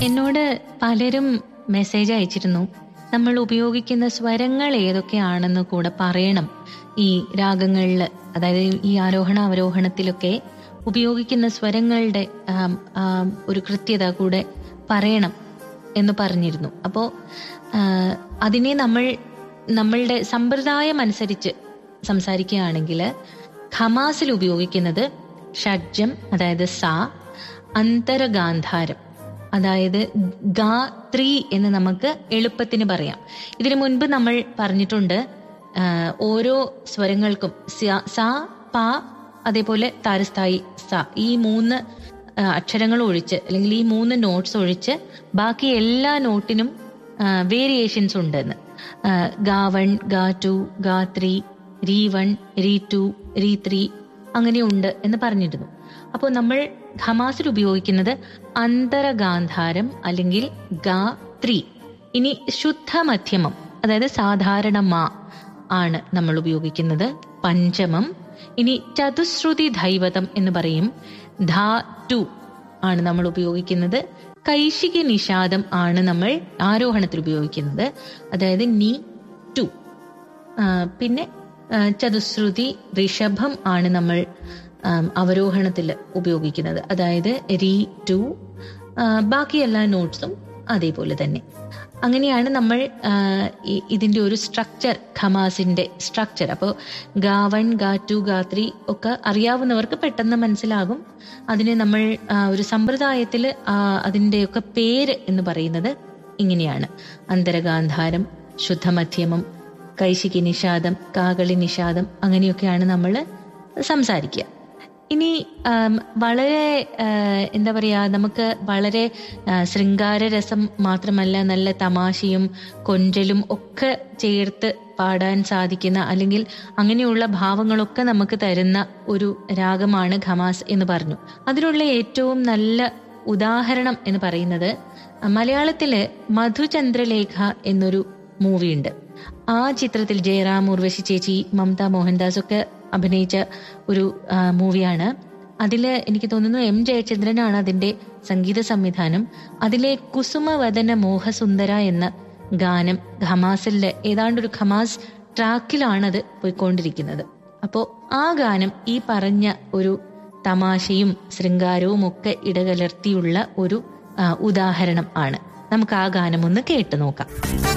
എന്നോട് പലരും മെസ്സേജ് അയച്ചിരുന്നു നമ്മൾ ഉപയോഗിക്കുന്ന സ്വരങ്ങൾ ഏതൊക്കെയാണെന്ന് കൂടെ പറയണം ഈ രാഗങ്ങളിൽ അതായത് ഈ ആരോഹണ അവരോഹണത്തിലൊക്കെ ഉപയോഗിക്കുന്ന സ്വരങ്ങളുടെ ആം, ആം, ഒരു കൃത്യത കൂടെ പറയണം എന്ന് പറഞ്ഞിരുന്നു അപ്പോൾ അതിനെ നമ്മൾ നമ്മളുടെ സമ്പ്രദായം അനുസരിച്ച് സംസാരിക്കുകയാണെങ്കിൽ ഖമാസിൽ ഉപയോഗിക്കുന്നത് ഷഡ്ജം അതായത് സ അന്തരഗാന്ധാരം അതായത് ഗാ ത്രീ എന്ന് നമുക്ക് എളുപ്പത്തിന് പറയാം ഇതിനു മുൻപ് നമ്മൾ പറഞ്ഞിട്ടുണ്ട് ആ, ഓരോ സ്വരങ്ങൾക്കും സ- സ പ അതേപോലെ താരസ്ഥായി സ ഈ മൂന്ന് ആ, അക്ഷരങ്ങൾ ഒഴിച്ച് അല്ലെങ്കിൽ ഈ മൂന്ന് നോട്ട്സ് ഒഴിച്ച് ബാക്കി എല്ലാ നോട്ടിനും വേരിയേഷൻസ് ഉണ്ടെന്ന് ആ, ഗാ വൺ ഗാ ടു ഗാ ത്രീ രീ വൺ രീ ടു രീ ത്രീ അങ്ങനെയുണ്ട് എന്ന് പറഞ്ഞിരുന്നു അപ്പോൾ നമ്മൾ ഖമാസിൽ ഉപയോഗിക്കുന്നത് അന്തരഗാന്ധാരം അല്ലെങ്കിൽ ഗാ ത്രീ ഇനി ശുദ്ധ മധ്യമം അതായത് സാധാരണ മാ ആണ് നമ്മൾ ഉപയോഗിക്കുന്നത് പഞ്ചമം ഇനി ചതുശ്രുതി ദൈവതം എന്ന് പറയും ധാ ടു ആണ് നമ്മൾ ഉപയോഗിക്കുന്നത് കൈശിക നിഷാദം ആണ് നമ്മൾ ആരോഹണത്തിൽ ഉപയോഗിക്കുന്നത് അതായത് നീ ടു പിന്നെ ആ, ചതുശ്രുതി ഋഷഭം ആണ് നമ്മൾ അവരോഹണത്തിൽ ഉപയോഗിക്കുന്നത് അതായത് രീ ടു ബാക്കി എല്ലാ നോട്ട്സും അതേപോലെ തന്നെ അങ്ങനെയാണ് നമ്മൾ ആ, ഈ- ഇതിന്റെ ഒരു സ്ട്രക്ചർ ഖമാസിന്റെ സ്ട്രക്ചർ അപ്പോൾ ഗാ വൺ ഗാ ടു ഗാ ത്രീ ഒക്കെ അറിയാവുന്നവർക്ക് പെട്ടെന്ന് മനസ്സിലാകും അതിന് നമ്മൾ ആ, ഒരു സമ്പ്രദായത്തിൽ അതിന്റെയൊക്കെ പേര് എന്ന് പറയുന്നത് ഇങ്ങനെയാണ് അന്തരഗാന്ധാരം ശുദ്ധമധ്യമം കൈശികി നിഷാദം കാകളി നിഷാദം അങ്ങനെയൊക്കെയാണ് നമ്മൾ സംസാരിക്കുക ഇനി ആം, വളരെ ആ, എന്താ പറയാ നമുക്ക് വളരെ ആ, ശൃംഗാരരസം മാത്രമല്ല നല്ല തമാശയും കൊഞ്ചലും ഒക്കെ ചേർത്ത് പാടാൻ സാധിക്കുന്ന അല്ലെങ്കിൽ അങ്ങനെയുള്ള ഭാവങ്ങളൊക്കെ നമുക്ക് തരുന്ന ഒരു രാഗമാണ് ഖമാസ് എന്ന് പറഞ്ഞു അതിനുള്ള ഏറ്റവും നല്ല ഉദാഹരണം എന്ന് പറയുന്നത് മലയാളത്തില് മധുചന്ദ്രലേഖ എന്നൊരു മൂവിയുണ്ട് ആ ചിത്രത്തിൽ ജയറാം ഉർവശി ചേച്ചി മമത മോഹൻദാസ് ഒക്കെ അഭിനയിച്ച ഒരു ആ, മൂവിയാണ് അതില് എനിക്ക് തോന്നുന്നു എം ജയചന്ദ്രനാണ് അതിന്റെ സംഗീത സംവിധാനം അതിലെ കുസുമവദന മോഹസുന്ദര എന്ന ഗാനം ഖമാസിലെ ഏതാണ്ട് ഒരു ഖമാസ് ട്രാക്കിലാണ് അത് പോയിക്കൊണ്ടിരിക്കുന്നത് അപ്പോൾ ആ ഗാനം ഈ പറഞ്ഞ ഒരു തമാശയും ശൃംഗാരവും ഒക്കെ ഇടകലർത്തിയുള്ള ഒരു ആ, ഉദാഹരണം ആണ് നമുക്ക് ആ ഗാനം ഒന്ന് കേട്ടു നോക്കാം